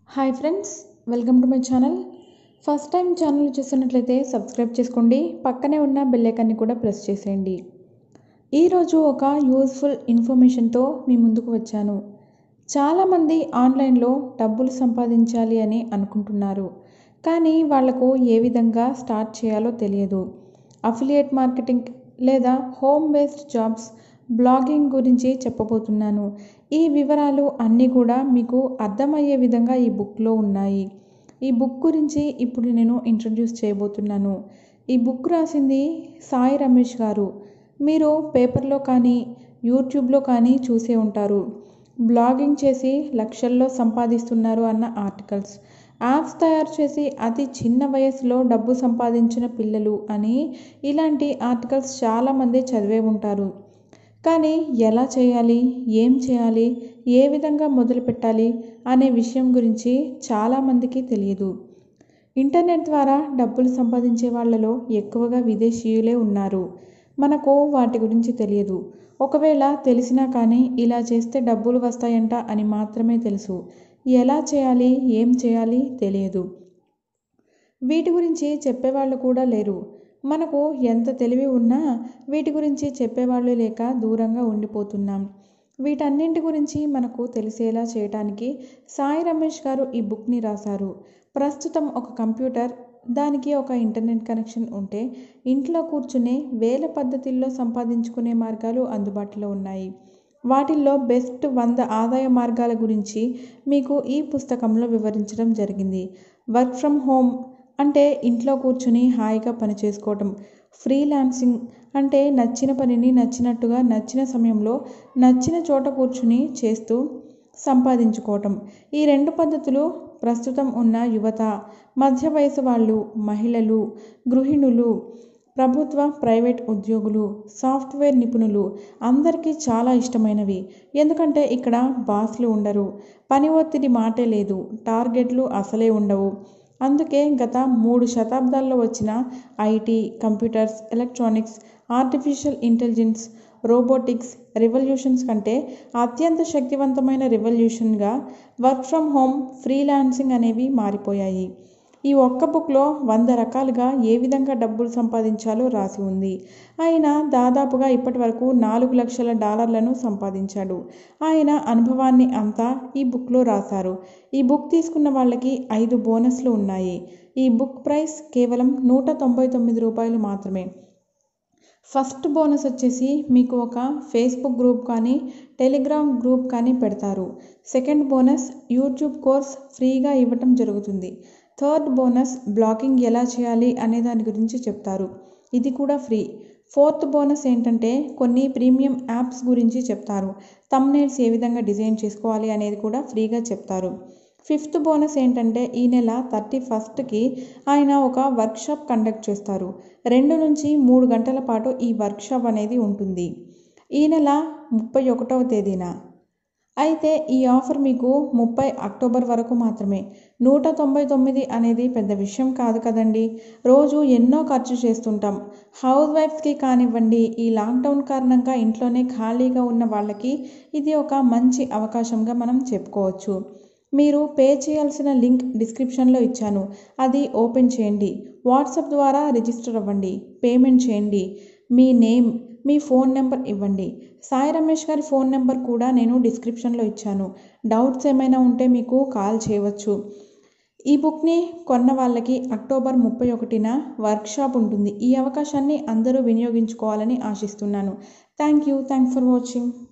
hi friends welcome to my channel first time channel చూస్తున్నట్లయితే subscribe చేసుకోండి పక్కనే ఉన్న బెల్ ఐకాన్ని కూడా ప్రెస్ చేసేయండి ఈరోజు ఒక యూస్ఫుల్ ఇన్ఫర్మేషన్తో మీ ముందుకు వచ్చాను చాలామంది ఆన్లైన్లో డబ్బులు సంపాదించాలి అని అనుకుంటున్నారు కానీ వాళ్లకు ఏ విధంగా స్టార్ట్ చేయాలో తెలియదు అఫిలియేట్ మార్కెటింగ్ లేదా హోమ్ బేస్డ్ జాబ్స్ బ్లాగింగ్ గురించి చెప్పబోతున్నాను ఈ వివరాలు అన్నీ కూడా మీకు అర్థమయ్యే విధంగా ఈ బుక్లో ఉన్నాయి ఈ బుక్ గురించి ఇప్పుడు నేను ఇంట్రడ్యూస్ చేయబోతున్నాను ఈ బుక్ రాసింది సాయి రమేష్ గారు మీరు పేపర్లో కానీ యూట్యూబ్లో కానీ చూసే ఉంటారు బ్లాగింగ్ చేసి లక్షల్లో సంపాదిస్తున్నారు అన్న ఆర్టికల్స్ యాప్స్ తయారు చేసి అతి చిన్న వయసులో డబ్బు సంపాదించిన పిల్లలు అని ఇలాంటి ఆర్టికల్స్ చాలామంది చదివే ఉంటారు కానీ ఎలా చేయాలి ఏం చేయాలి ఏ విధంగా మొదలు పెట్టాలి అనే విషయం గురించి చాలామందికి తెలియదు ఇంటర్నెట్ ద్వారా డబ్బులు సంపాదించే వాళ్ళలో ఎక్కువగా విదేశీయులే ఉన్నారు మనకు వాటి గురించి తెలియదు ఒకవేళ తెలిసినా కానీ ఇలా చేస్తే డబ్బులు వస్తాయంట అని మాత్రమే తెలుసు ఎలా చేయాలి ఏం చేయాలి తెలియదు వీటి గురించి చెప్పేవాళ్ళు కూడా లేరు మనకు ఎంత తెలివి ఉన్నా వీటి గురించి చెప్పేవాళ్ళు లేక దూరంగా ఉండిపోతున్నాం వీటన్నింటి గురించి మనకు తెలిసేలా చేయడానికి సాయి రమేష్ గారు ఈ బుక్ని రాశారు ప్రస్తుతం ఒక కంప్యూటర్ దానికి ఒక ఇంటర్నెట్ కనెక్షన్ ఉంటే ఇంట్లో కూర్చునే వేల పద్ధతుల్లో సంపాదించుకునే మార్గాలు అందుబాటులో ఉన్నాయి వాటిల్లో బెస్ట్ వంద ఆదాయ మార్గాల గురించి మీకు ఈ పుస్తకంలో వివరించడం జరిగింది వర్క్ ఫ్రమ్ హోమ్ అంటే ఇంట్లో కూర్చుని హాయిగా పని చేసుకోవటం ఫ్రీలాన్సింగ్ అంటే నచ్చిన పనిని నచ్చినట్టుగా నచ్చిన సమయంలో నచ్చిన చోట కూర్చుని చేస్తూ సంపాదించుకోవటం ఈ రెండు పద్ధతులు ప్రస్తుతం ఉన్న యువత మధ్య వయసు వాళ్ళు మహిళలు గృహిణులు ప్రభుత్వ ప్రైవేట్ ఉద్యోగులు సాఫ్ట్వేర్ నిపుణులు అందరికీ చాలా ఇష్టమైనవి ఎందుకంటే ఇక్కడ బాస్లు ఉండరు పని ఒత్తిడి మాటే లేదు టార్గెట్లు అసలే ఉండవు అందుకే గత మూడు శతాబ్దాల్లో వచ్చిన IT computers electronics artificial intelligence robotics revolutions కంటే అత్యంత శక్తివంతమైన రెవల్యూషన్గా వర్క్ ఫ్రమ్ హోమ్ ఫ్రీలాన్సింగ్ అనేవి మారిపోయాయి ఈ ఒక్క బుక్లో వంద రకాలుగా ఏ విధంగా డబ్బులు సంపాదించాలో రాసి ఉంది ఆయన దాదాపుగా ఇప్పటి వరకు నాలుగు లక్షల డాలర్లను సంపాదించాడు ఆయన అనుభవాన్ని అంతా ఈ బుక్లో రాశారు ఈ బుక్ తీసుకున్న వాళ్ళకి ఐదు బోనస్లు ఉన్నాయి ఈ బుక్ ప్రైస్ కేవలం నూట తొంభై తొమ్మిది రూపాయలు మాత్రమే ఫస్ట్ బోనస్ వచ్చేసి మీకు ఒక ఫేస్బుక్ గ్రూప్ కానీ టెలిగ్రామ్ గ్రూప్ కానీ పెడతారు సెకండ్ బోనస్ యూట్యూబ్ కోర్స్ ఫ్రీగా ఇవ్వటం జరుగుతుంది థర్డ్ బోనస్ బ్లాగింగ్ ఎలా చేయాలి అనే దాని గురించి చెప్తారు ఇది కూడా ఫ్రీ ఫోర్త్ బోనస్ ఏంటంటే కొన్ని ప్రీమియం యాప్స్ గురించి చెప్తారు తమ్నేల్స్ ఏ విధంగా డిజైన్ చేసుకోవాలి అనేది కూడా ఫ్రీగా చెప్తారు ఫిఫ్త్ బోనస్ ఏంటంటే ఈ నెల థర్టీ ఫస్ట్కి ఆయన ఒక వర్క్షాప్ కండక్ట్ చేస్తారు రెండు నుంచి మూడు గంటల పాటు ఈ వర్క్షాప్ అనేది ఉంటుంది ఈ నెల ముప్పై ఒకటవ తేదీన అయితే ఈ ఆఫర్ మీకు ముప్పై అక్టోబర్ వరకు మాత్రమే నూట తొంభై తొమ్మిది అనేది పెద్ద విషయం కాదు కదండి రోజు ఎన్నో ఖర్చు చేస్తుంటాం హౌస్ వైఫ్స్కి కానివ్వండి ఈ లాక్డౌన్ కారణంగా ఇంట్లోనే ఖాళీగా ఉన్న వాళ్ళకి ఇది ఒక మంచి అవకాశంగా మనం చెప్పుకోవచ్చు మీరు పే చేయాల్సిన లింక్ డిస్క్రిప్షన్లో ఇచ్చాను అది ఓపెన్ చేయండి వాట్సాప్ ద్వారా రిజిస్టర్ అవ్వండి పేమెంట్ చేయండి మీ నేమ్ మీ ఫోన్ నెంబర్ ఇవ్వండి సాయి రమేష్ గారి ఫోన్ నెంబర్ కూడా నేను డిస్క్రిప్షన్లో ఇచ్చాను డౌట్స్ ఏమైనా ఉంటే మీకు కాల్ చేయవచ్చు ఈ బుక్ని కొన్న వాళ్ళకి అక్టోబర్ ముప్పై ఒకటిన వర్క్షాప్ ఉంటుంది ఈ అవకాశాన్ని అందరూ వినియోగించుకోవాలని ఆశిస్తున్నాను thank you thanks for watching